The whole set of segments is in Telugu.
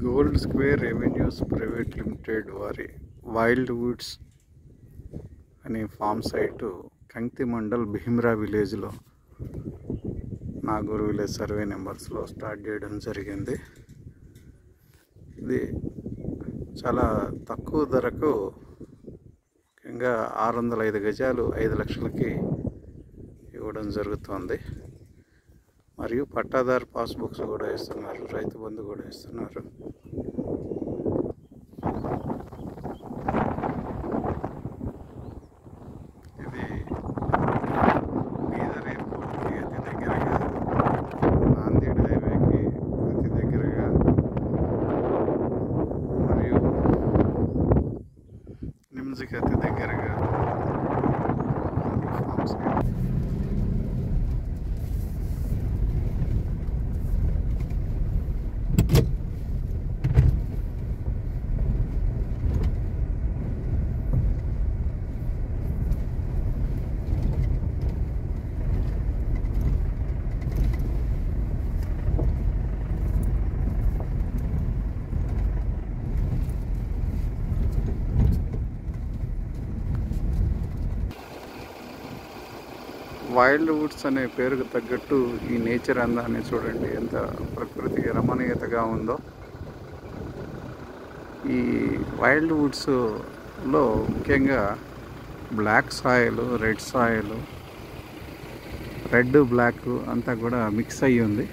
gold Square Revenues Private Limited వారి వైల్డ్ వుడ్స్ అనే ఫామ్ సైటు కంక్తి మండల్ భీమ్రా విలేజ్లో నాగూర్ విలేజ్ సర్వే నెంబర్స్లో స్టార్ట్ చేయడం జరిగింది ఇది చాలా తక్కువ ధరకు ముఖ్యంగా ఆరు వందల ఐదు గజాలు ఐదు లక్షలకి ఇవ్వడం జరుగుతోంది మరియు పట్టాదారు పాస్బుక్స్ కూడా ఇస్తున్నారు రైతు బంధు కూడా ఇస్తున్నారు ఇది బీదర్ ఎయిర్పోర్ట్కి అతి దగ్గరగా నాందేడ్ హైవేకి అతి దగ్గరగా మరియు నిమ్స్కి అతి దగ్గరగా ఈ ఫామ్ సైట్ వైల్డ్ వుడ్స్ అనే పేరుకు తగ్గట్టు ఈ నేచర్ అందాన్ని చూడండి ఎంత ప్రకృతి రమణీయతగా ఉందో ఈ వైల్డ్ వుడ్స్లో ముఖ్యంగా black soil red soil red black అంతా కూడా మిక్స్ అయ్యి ఉంది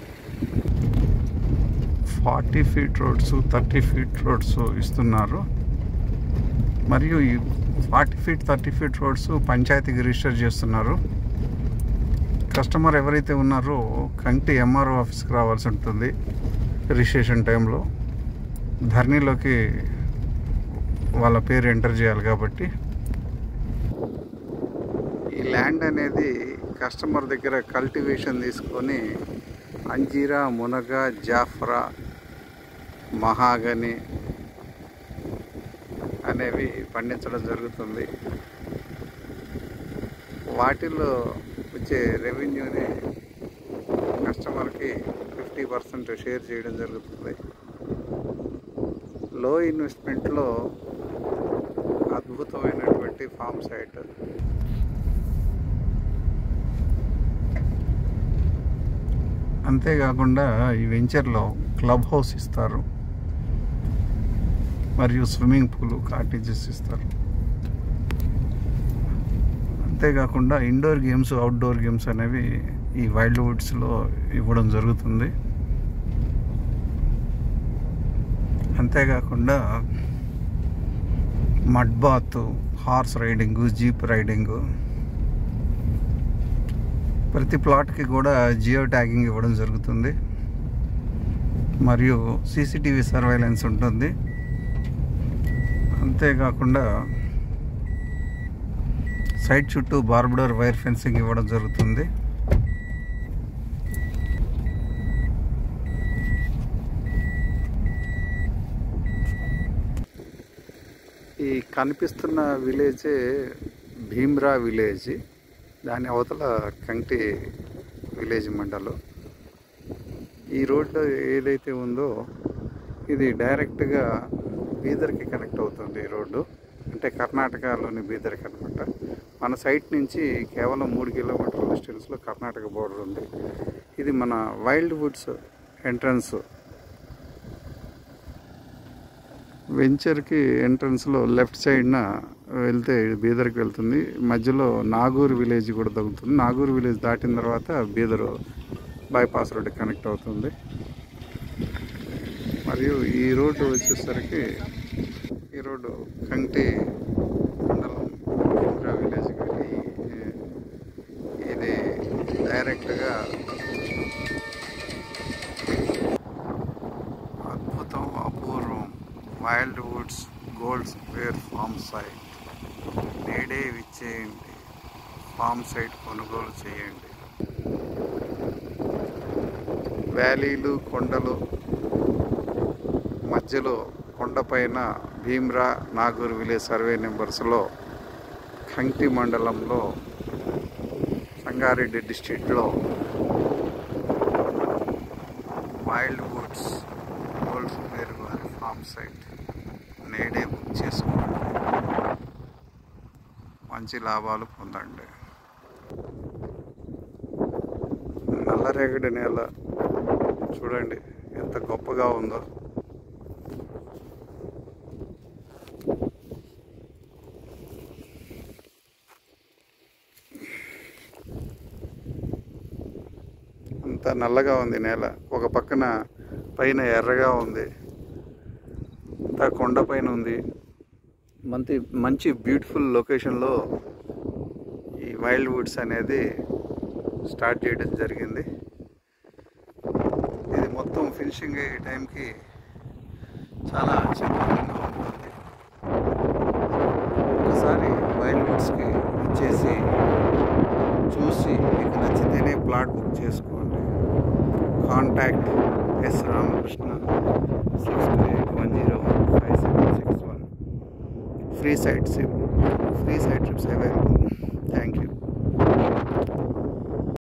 forty feet roads thirty feet roads ఇస్తున్నారు మరియు ఈ forty feet thirty feet roads పంచాయతీకి రిజిస్టర్ చేస్తున్నారు కస్టమర్ ఎవరైతే ఉన్నారో కంటి ఎంఆర్ఓ ఆఫీస్కి రావాల్సి ఉంటుంది రిజిస్ట్రేషన్ టైంలో ధర్నీలోకి వాళ్ళ పేరు ఎంటర్ చేయాలి కాబట్టి ఈ ల్యాండ్ అనేది కస్టమర్ దగ్గర కల్టివేషన్ తీసుకొని అంజీరా మునగ జాఫ్రా మహాగని అనేవి పండించడం జరుగుతుంది వాటిల్లో వచ్చే రెవెన్యూని కస్టమర్కి ఫిఫ్టీ పర్సెంట్ షేర్ చేయడం జరుగుతుంది లో ఇన్వెస్ట్మెంట్లో అద్భుతమైనటువంటి ఫామ్ సైట్ అంతేకాకుండా ఈ వెంచర్లో క్లబ్ హౌస్ ఇస్తారు మరియు స్విమ్మింగ్ పూల్ కాటేజెస్ ఇస్తారు అంతేకాకుండా ఇండోర్ గేమ్స్ అవుట్డోర్ గేమ్స్ అనేవి ఈ వైల్డ్ వుడ్స్లో ఇవ్వడం జరుగుతుంది అంతేకాకుండా mud bath horse riding jeep riding ప్రతి ప్లాట్కి కూడా జియో ట్యాగింగ్ ఇవ్వడం జరుగుతుంది మరియు సీసీటీవీ సర్వైలెన్స్ ఉంటుంది అంతేకాకుండా సైట్ చుట్టూ బార్బడోర్ వైర్ ఫెన్సింగ్ ఇవ్వడం జరుగుతుంది ఈ కనిపిస్తున్న విలేజే భీమ్రా విలేజ్ దాని అవతల కంటి విలేజ్ మండలం ఈ రోడ్డు ఏదైతే ఉందో ఇది డైరెక్ట్గా బీదర్కి కనెక్ట్ అవుతుంది ఈ రోడ్డు అంటే కర్ణాటకలోని బీదర్కి అనమాట మన సైట్ నుంచి కేవలం మూడు కిలోమీటర్ల డిస్టెన్స్లో కర్ణాటక బోర్డర్ ఉంది ఇది మన వైల్డ్ వుడ్స్ ఎంట్రన్స్ వెంచర్కి ఎంట్రన్స్లో లెఫ్ట్ సైడ్న వెళ్తే బీదర్కి వెళ్తుంది మధ్యలో నాగూర్ విలేజ్ కూడా తగ్గుతుంది నాగూర్ విలేజ్ దాటిన తర్వాత బీదర్ బైపాస్ రోడ్డు కనెక్ట్ అవుతుంది మరియు ఈ రోడ్డు వచ్చేసరికి ఈ రోడ్డు కంటి మండలం ఇంద్రా విలేజ్కి వెళ్ళి ఇది డైరెక్ట్గా అద్భుతం అపూర్వం Wild Woods Gold Square farm site నేడే విచ్చేయండి ఫామ్ సైట్ కొనుగోలు చేయండి వ్యాలీలు కొండలు మధ్యలో కొండపైన భీమ్రా నాగూర్ విలేజ్ సర్వే నెంబర్స్లో కంకి మండలంలో సంగారెడ్డి డిస్టిక్లో Wild Woods Gold Square site నేడే బుక్ చేసుకోండి మంచి లాభాలు పొందండి నల్లరేగడి నేల చూడండి ఎంత గొప్పగా ఉందో అంత నల్లగా ఉంది నేల ఒక పక్కన పైన ఎర్రగా ఉంది అంతా కొండ పైన ఉంది మంచి మంచి బ్యూటిఫుల్ లొకేషన్లో ఈ వైల్డ్ వుడ్స్ అనేది స్టార్ట్ చేయడం జరిగింది ఇది మొత్తం ఫినిషింగ్ అయ్యే టైంకి చాలా చక్కగా ఉంటుంది ఒకసారి వైల్డ్ వుడ్స్కి ఇచ్చేసి చూసి మీకు నచ్చితేనే ప్లాట్ బుక్ చేసుకోండి contact S Ramakrishna six two eight one zero one five seven six one free site సిప్ free site trips available thank you